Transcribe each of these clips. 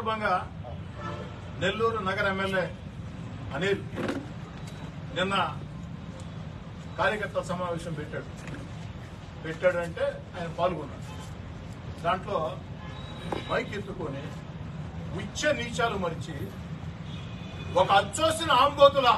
సందర్భంగా నెల్లూరు నగర ఎమ్మెల్యే అనిల్ నిన్న కార్యకర్తల సమావేశం పెట్టాడు పెట్టాడంటే ఆయన పాల్గొన్నాడు దాంట్లో మైక్ ఎత్తుకొని ఉచ్చ నీచాలు మరిచి ఒక అచ్చోసిన ఆంబోతుల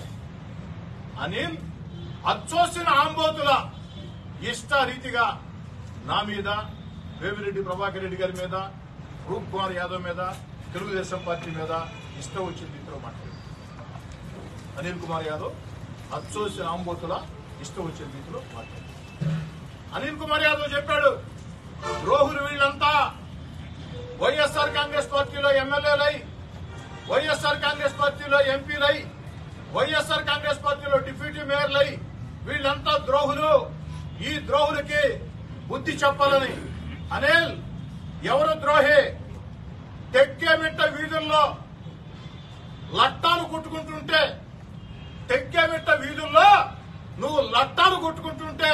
అనిల్ అచ్చోసిన ఆంబోతుల ఇష్టారీతిగా నా మీద వేమిరెడ్డి ప్రభాకర్ రెడ్డి గారి మీద రూప్ కుమార్ యాదవ్ మీద తెలుగుదేశం పార్టీ మీద ఇష్టం వచ్చిన రీతిలో మాట్లాడారు అనిల్ కుమార్ యాదవ్ అచ్చోసిన ఆంబోతుల ఇష్టం వచ్చిన రీతిలో మాట్లాడారు అనిల్ కుమార్ యాదవ్ చెప్పాడు ద్రోహులు వీళ్ళంతా వైఎస్ఆర్ కాంగ్రెస్ పార్టీలో ఎమ్మెల్యేలై వైఎస్ఆర్ కాంగ్రెస్ పార్టీలో ఎంపీలై వైఎస్ఆర్ కాంగ్రెస్ పార్టీలో డిప్యూటీ మేయర్లై వీళ్ళంతా ద్రోహులు ఈ ద్రోహులకి బుద్ధి చెప్పాలని అనిల్ ఎవరు ద్రోహి తెక్కేమిట్ట వీధుల్లో లట్టాలు కొట్టుకుంటుంటే తెక్కేమిట్ట వీధుల్లో నువ్వు లట్టాలు కొట్టుకుంటుంటే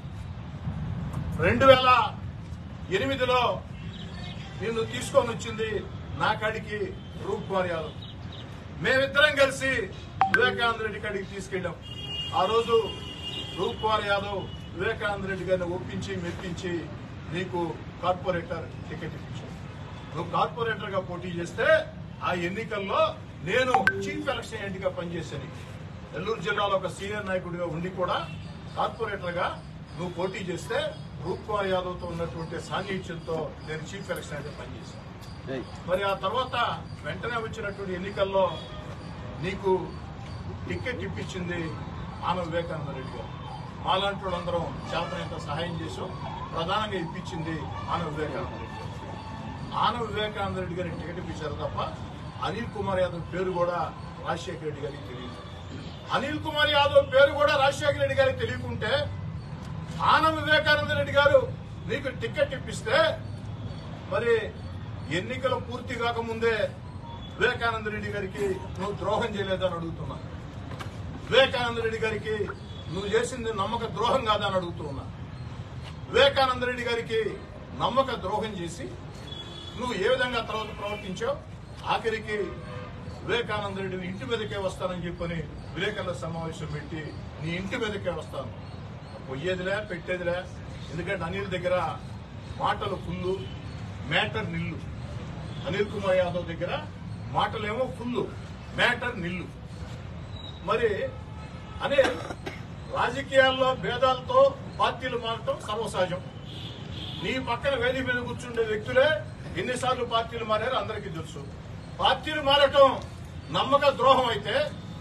రెండు వేల ఎనిమిదిలో నిన్ను తీసుకొని వచ్చింది నా కాడికి రూప్ కుమార్ యాదవ్ మేమిద్దరం కలిసి వివేకానంద రెడ్డి కాడికి తీసుకెళ్ళాం ఆ రోజు రూప్ కుమార్ యాదవ్ వివేకానంద రెడ్డి గారిని ఒప్పించి మెప్పించి నీకు కార్పొరేటర్ టికెట్ ఇప్పించాడు నువ్వు కార్పొరేటర్ గా పోటీ చేస్తే ఆ ఎన్నికల్లో నేను చీఫ్ ఎలక్షన్ ఏజెంట్ గా పనిచేశాను నెల్లూరు జిల్లాలో ఒక సీనియర్ నాయకుడిగా ఉండి కూడా కార్పొరేటర్ గా నువ్వు పోటీ చేస్తే రూప్ కుమార్ యాదవ్ తో ఉన్నటువంటి సాన్నిహిత్యంతో నేను చీఫ్ ఎలక్షన్ ఏజెంట్ పనిచేశాను మరి ఆ తర్వాత వెంటనే వచ్చినటువంటి ఎన్నికల్లో నీకు టికెట్ ఇప్పించింది ఆమె వివేకానంద రెడ్డి గారు మాలాంటి వాళ్ళందరం చేతనంత సహాయం చేసాం ప్రధానంగా ఇప్పించింది ఆమె వివేకానంద రెడ్డి గారు ఆన వివేకానంద రెడ్డి గారికి టికెట్ ఇప్పించారు తప్ప అనిల్ కుమార్ యాదవ్ పేరు కూడా రాజశేఖర రెడ్డి గారికి తెలియదు అనిల్ కుమార్ యాదవ్ పేరు కూడా రాజశేఖర రెడ్డి గారికి తెలియకుంటే ఆన వివేకానంద రెడ్డి గారు నీకు టికెట్ ఇప్పిస్తే మరి ఎన్నికలు పూర్తి కాకముందే వివేకానంద రెడ్డి గారికి నువ్వు ద్రోహం చేయలేదని అడుగుతున్నా వివేకానంద రెడ్డి గారికి నువ్వు చేసింది నమ్మక ద్రోహం కాదని అడుగుతున్నా వివేకానంద రెడ్డి గారికి నమ్మక ద్రోహం చేసి నువ్వు ఏ విధంగా తర్వాత ప్రవర్తించావు ఆఖరికి వివేకానంద రెడ్డిని ఇంటి మీదకే వస్తానని చెప్పని విలేకరుల సమావేశం పెట్టి నీ ఇంటి మీదకే వస్తాను పొయ్యేదిలే పెట్టేదిలే ఎందుకంటే అనిల్ దగ్గర మాటలు ఫుల్లు మ్యాటర్ నిల్లు అనిల్ కుమార్ యాదవ్ దగ్గర మాటలేమో ఫుల్లు మ్యాటర్ నిల్లు మరి అనే రాజకీయాల్లో భేదాలతో పార్టీలు మారటం సర్వసహజం నీ పక్కన వేదిక మీద కూర్చుండే వ్యక్తులే ఎన్నిసార్లు పార్టీలు మారారో అందరికీ తెలుసు పార్టీలు మారటం నమ్మక ద్రోహం అయితే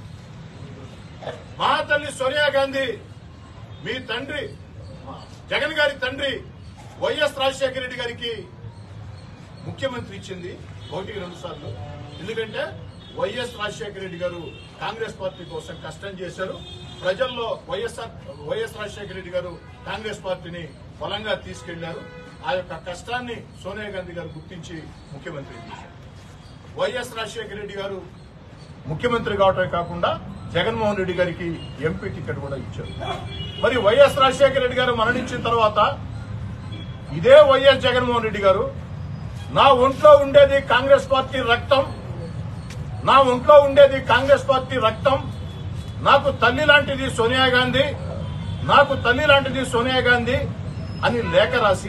మా తల్లి సోనియా గాంధీ మీ తండ్రి జగన్ గారి తండ్రి వైఎస్ రాజశేఖర రెడ్డి గారికి ముఖ్యమంత్రి ఇచ్చింది ఒకటికి రెండు సార్లు ఎందుకంటే వైఎస్ రాజశేఖర రెడ్డి గారు కాంగ్రెస్ పార్టీ కోసం కష్టం చేశారు ప్రజల్లో వైఎస్ఆర్ వైఎస్ రాజశేఖర రెడ్డి గారు కాంగ్రెస్ పార్టీని బలంగా తీసుకెళ్లారు ఆ యొక్క కష్టాన్ని సోనియా గాంధీ గారు గుర్తించి ముఖ్యమంత్రి చేశారు వైఎస్ రాజశేఖర రెడ్డి గారు ముఖ్యమంత్రి కావటమే కాకుండా జగన్మోహన్ రెడ్డి గారికి ఎంపీ టికెట్ కూడా ఇచ్చారు మరి వైఎస్ రాజశేఖర రెడ్డి గారు మరణించిన తర్వాత ఇదే వైఎస్ జగన్మోహన్ రెడ్డి గారు నా ఒంట్లో ఉండేది కాంగ్రెస్ పార్టీ రక్తం నా ఒంట్లో ఉండేది కాంగ్రెస్ పార్టీ రక్తం నాకు తల్లి లాంటిది సోనియా గాంధీ నాకు తల్లి లాంటిది సోనియా గాంధీ అని లేఖ రాసి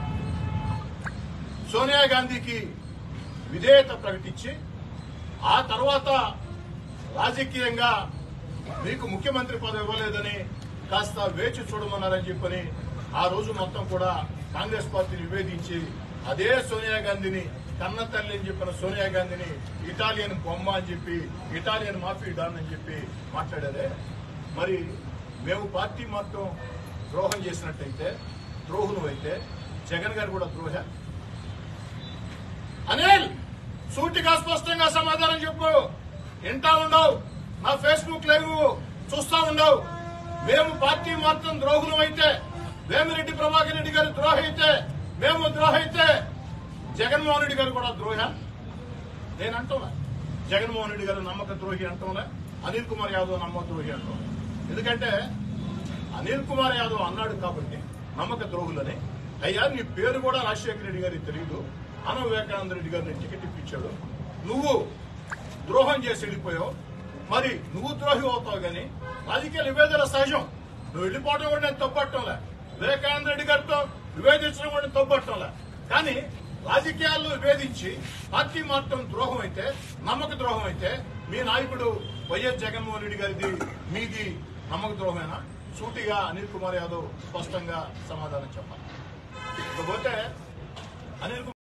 సోనియా గాంధీకి విధేయత ప్రకటించి ఆ తర్వాత రాజకీయంగా మీకు ముఖ్యమంత్రి పదవి ఇవ్వలేదని కాస్త వేచి చూడమన్నారని చెప్పని ఆ రోజు మొత్తం కూడా కాంగ్రెస్ పార్టీ నివేదించి అదే సోనియా గాంధీని కన్న తల్లి అని చెప్పిన సోనియా గాంధీని ఇటాలియన్ బొమ్మ అని చెప్పి ఇటాలియన్ మాఫీ డాన్ అని చెప్పి మాట్లాడారే మరి మేము పార్టీ మొత్తం ద్రోహం చేసినట్టయితే ద్రోహులు అయితే జగన్ గారు కూడా ద్రోహ అనిల్ సూటిగా స్పష్టంగా సమాధానం చెప్పు వింటా ఉండవు నా ఫేస్బుక్ లైవ్ చూస్తా ఉండవు మేము పార్టీ మాత్రం ద్రోహులం అయితే వేమిరెడ్డి ప్రభాకర్ రెడ్డి గారు ద్రోహ అయితే మేము ద్రోహ అయితే జగన్మోహన్ రెడ్డి గారు కూడా ద్రోహ నేను అంటున్నా జగన్మోహన్ రెడ్డి గారు నమ్మక ద్రోహి అంటున్నా అనిల్ కుమార్ యాదవ్ నమ్మక ద్రోహి అంటున్నా ఎందుకంటే అనిల్ కుమార్ యాదవ్ అన్నాడు కాబట్టి నమ్మక ద్రోహులని అయ్యా నీ పేరు కూడా రాజశేఖర రెడ్డి గారికి తెలియదు అన వివేకానంద రెడ్డి గారిని టికెట్ ఇప్పించాడు నువ్వు ద్రోహం చేసి వెళ్ళిపోయావు మరి నువ్వు ద్రోహి అవుతావు కానీ రాజకీయ విభేదాల సహజం నువ్వు వెళ్ళిపోవడం కూడా నేను తప్పట్టంలే వివేకానంద రెడ్డి గారితో విభేదించడం కూడా నేను తప్పట్టంలే కానీ రాజకీయాల్లో విభేదించి పార్టీ మార్చడం ద్రోహం అయితే నమ్మక ద్రోహం అయితే మీ నాయకుడు వైఎస్ జగన్మోహన్ రెడ్డి గారిది మీది నమ్మక ద్రోహమేనా సూటిగా అనిల్ కుమార్ యాదవ్ స్పష్టంగా సమాధానం చెప్పాలి ఇకపోతే అనిల్ కుమార్